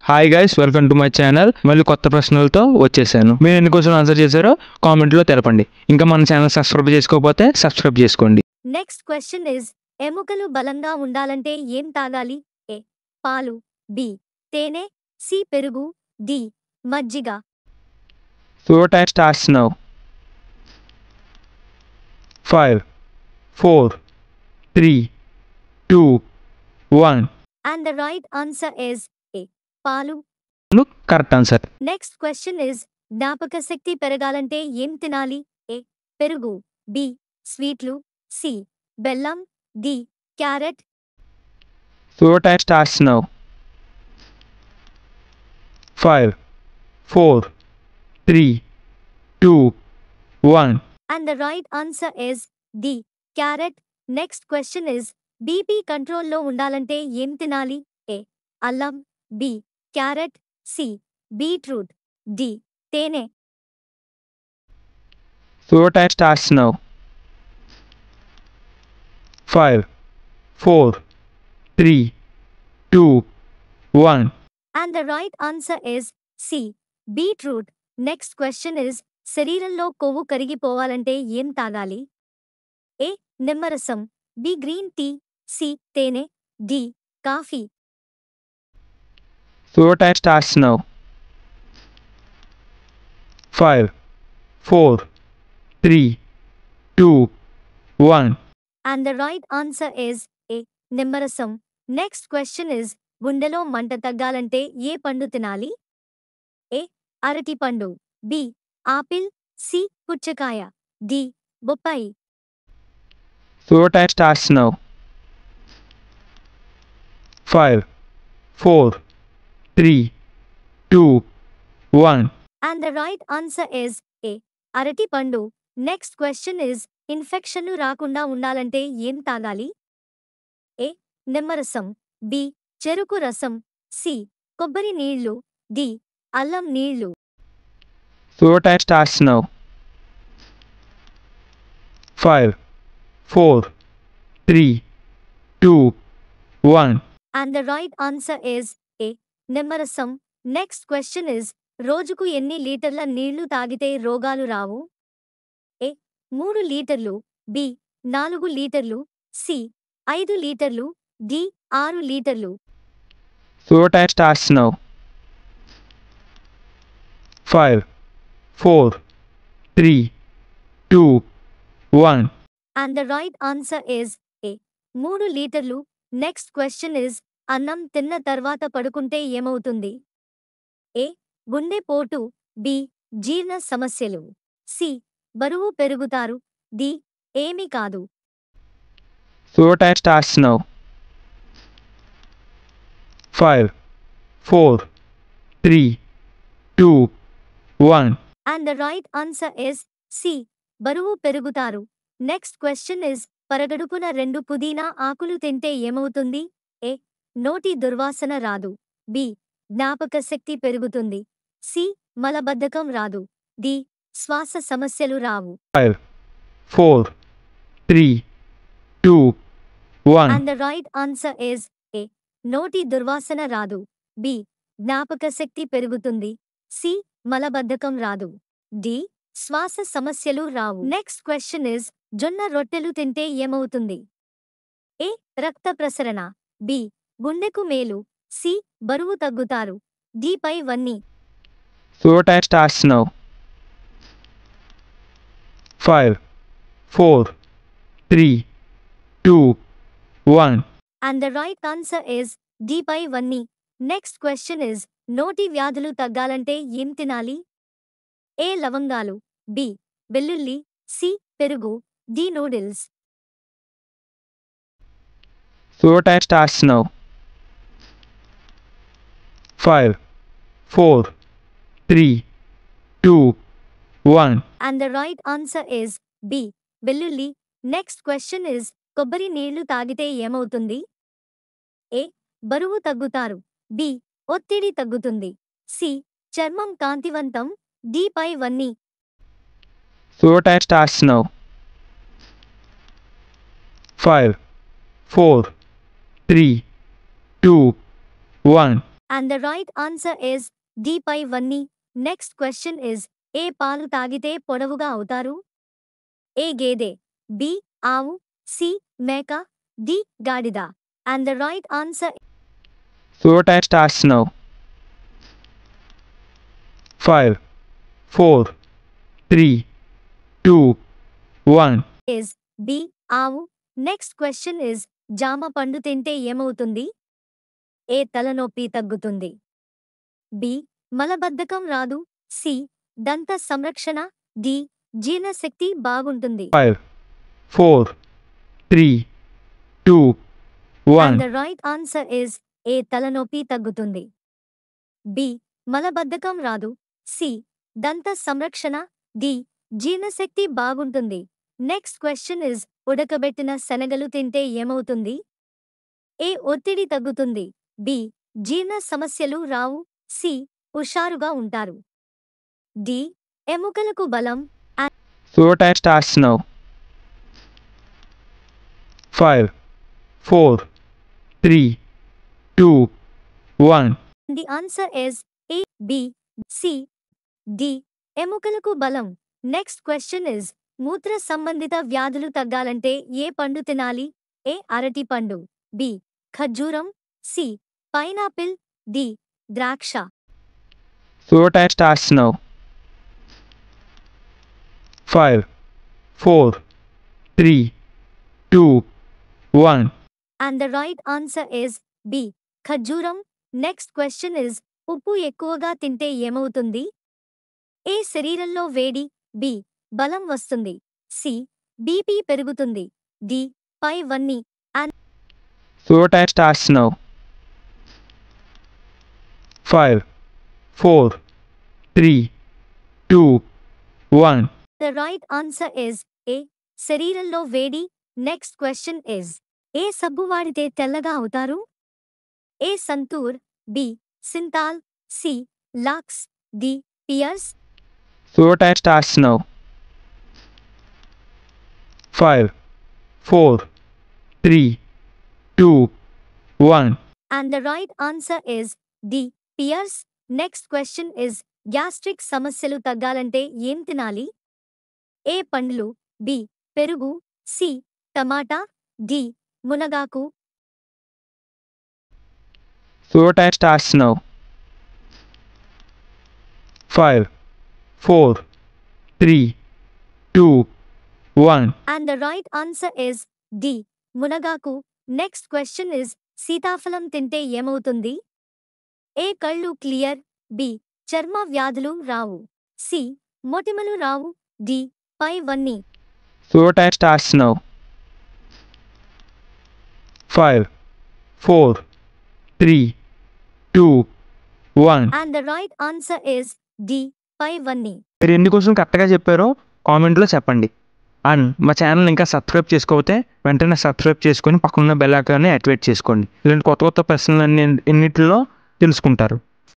Hi guys welcome to my channel మళ్ళీ కొత్త ప్రశ్నలతో వచ్చేసాను మీరు ఎన్ని క్వశ్చన్ ఆన్సర్ చేశారో కామెంట్లో తెలపండి ఇంకా మన ఛానల్ సబ్స్క్రైబ్ చేసుకోకపోతే సబ్స్క్రైబ్ చేసుకోండి నెక్స్ట్ క్వశ్చన్ ఇస్ ఎముకలు బలంగా ఉండాలంటే ఏం తాగాలి ఏ పాలు బి తేనె సి పెరుగు డి మజ్జిగ your time starts now five four three two one and the right answer is A పాలు correct answer next question is జ్ఞాపక శక్తి పెరగాలంటే ఏం తినాలి ఏ పెరుగు బి స్వీట్లు సి బెల్లం D carrot your time starts now five four three two one and the right answer is D carrot next question is BP కంట్రోల్లో ఉండాలంటే ఏం తినాలి ఏ అల్లం B carrot C beetroot D తేనె Your time starts now. Five, four, three, two, one. And the right answer is C beetroot next question is శరీరంలో కొవ్వు కరిగిపోవాలంటే ఏం తాగాలి ఏ నిమ్మరసం బి గ్రీన్ టీ సి తేనె D coffee Your time starts now. Five, four, three, two, one. And the right answer is A నిమ్మరసం next question is గుండెలో మంట తగ్గాలంటే ఏ పండు తినాలి ఏ అరటి పండు బి ఆపిల్ సి పుచ్చకాయ డి బొప్పాయి Your time starts now. Five, four, three, two, one. And the right answer is A అరటి పండు నెక్స్ట్ క్వశ్చన్ ఇస్ ఇన్ఫెక్షన్లు రాకుండా ఉండాలంటే ఏం తాగాలి ఏ నిమ్మరసం బి చెరుకు రసం సి కొబ్బరి నీళ్లు డి అల్లం నీళ్లు Your time starts now. Five, four, three, two, one. And the right answer is A నిమ్మరసం నెక్స్ట్ క్వశ్చన్ ఇస్ రోజుకు ఎన్ని లీటర్ల నీళ్లు తాగితే రోగాలు రావు ఏ మూడు లీటర్లు బి నాలుగు లీటర్లు సి ఐదు లీటర్లు డి ఆరు లీటర్లు Your time starts now. Five, four, three, two, one. And the right answer is A మూడు లీటర్లు నెక్స్ట్ క్వశ్చన్ ఇస్ అన్నం తిన్న తర్వాత పడుకుంటే ఏమవుతుంది ఏ గుండె పోటు బి జీర్ణ సమస్యలు సి బరువు పెరుగుతారు డి ఏమీ కాదు Your time starts now. Five, four, three, two, one. And the right answer is C బరువు పెరుగుతారు నెక్స్ట్ క్వశ్చన్ ఇస్ పరగడుపున రెండు పుదీనా ఆకులు తింటే ఏమవుతుంది ఏ నోటి దుర్వాసన రాదు బి జ్ఞాపక శక్తి పెరుగుతుంది సి మలబద్ధకం రాదు డి శ్వాస సమస్యలు రావు Five, four, three, two, one. And the right answer is A నోటి దుర్వాసన రాదు బి జ్ఞాపక శక్తి పెరుగుతుంది సి మలబద్ధకం రాదు డి శ్వాస సమస్యలు రావు నెక్స్ట్ క్వశ్చన్ ఇస్ జొన్న రొట్టెలు తింటే ఏమవుతుంది ఏ రక్త ప్రసరణ బి గుండెకు మేలు సి బరువు తగ్గుతారు డి పై వన్ని Your time starts now. Five, four, three, two, one. And the right answer is D పై వన్ని నెక్స్ట్ క్వశ్చన్ ఇస్ నోటి వ్యాధులు తగ్గాలంటే ఏం తినాలి ఏ లవంగాలు బి వెల్లుల్లి సి పెరుగు D noodles Your time starts now. Five, four, three, two, one. And the right answer is B వెల్లుల్లి నెక్స్ట్ క్వశ్చన్ ఇస్ కొబ్బరి నీళ్లు తాగితే ఏమవుతుంది ఏ బరువు తగ్గుతారు బి ఒత్తిడి తగ్గుతుంది సి చర్మం కాంతివంతం డి పై వన్ని Your time starts now. Five, four, three, two, one. And the right answer is D పై వన్ని నెక్స్ట్ క్వశ్చన్ ఇస్ ఏ పాలు తాగితే పొడవుగా అవుతారు ఏ గేదె బి ఆవు సి మేక డి గాడిద and the right answer Your time starts now. Five, four, three, two, one. Is B ఆవు నెక్స్ట్ క్వశ్చన్ ఇస్ జామ పండు తింటే ఏమవుతుంది ఏ తలనొప్పి తగ్గుతుంది బి మలబద్ధకం రాదు సి దంత సంరక్షణ డి జీర్ణశక్తి బాగుంటుంది Five, four, three, two, and one. The right answer is A తలనొప్పి తగ్గుతుంది బి మలబద్ధకం రాదు సి దంత సంరక్షణ డి జీర్ణశక్తి బాగుంటుంది నెక్స్ట్ క్వశ్చన్ ఇస్ ఉడకబెట్టిన శనగలు తింటే ఏమవుతుంది ఏ ఒత్తిడి తగ్గుతుంది బి జీర్ణ సమస్యలు రావు సి హుషారుగా ఉంటారు డి ఎముకలకు బలం Your time starts now. Five, four, three, two, one. The answer is A B C D ఎముకలకు బలం నెక్స్ట్ క్వశ్చన్ ఇస్ మూత్ర సంబంధిత వ్యాధులు తగ్గాలంటే ఏ పండు తినాలి ఏ అరటి పండు బి ఖర్జూరం సి పైనాపిల్ డి ద్రాక్ష Your time starts now. Five, four, three, two, one. And the right answer is B ఖర్జూరం నెక్స్ట్ క్వశ్చన్ ఇస్ ఉప్పు ఎక్కువగా తింటే ఏమవుతుంది ఏ శరీరంలో వేడి బి బలం వస్తుంది సి బీపీ పెరుగుతుంది డి పై వన్ని Your time starts now. Five, four, three, two, one. The right answer is A శరీరంలో వేడి నెక్స్ట్ క్వశ్చన్ ఇస్ ఏ సబ్బు వాడితే తెల్లగా అవుతారు A Santoor B Cinthol C Lux D Pears Your time starts now. Five, four, three, two, one. And the right answer is D Pears next question is gastric సమస్యలు తగ్గాలంటే ఏం తినాలి ఏ పండ్లు B పెరుగు సి టమాటా డి మునగాకు Your time starts now. Five, four, three, two, one. And the right answer is D మునగాకు next question is సీతాఫలం తింటే ఏమవుతుంది ఏ కళ్ళు క్లియర్ బి చర్మ వ్యాధులు రావు సి మొటిమలు రావు డి పై వన్ని Your time starts now. Five, four, three, two, one. And the right answer is D పై వన్ని మీరు ఎన్ని క్వశ్చన్ కరెక్ట్గా చెప్పారో కామెంట్లో చెప్పండి అండ్ మా ఛానల్ ఇంకా సబ్స్క్రైబ్ చేసుకోకపోతే వెంటనే సబ్స్క్రైబ్ చేసుకొని పక్కన బెల్ ఐకాన్ని యాక్టివేట్ చేసుకోండి ఇలాంటి కొత్త కొత్త ప్రశ్నలు అన్ని ఎన్నిటిలో తెలుసుకుంటారు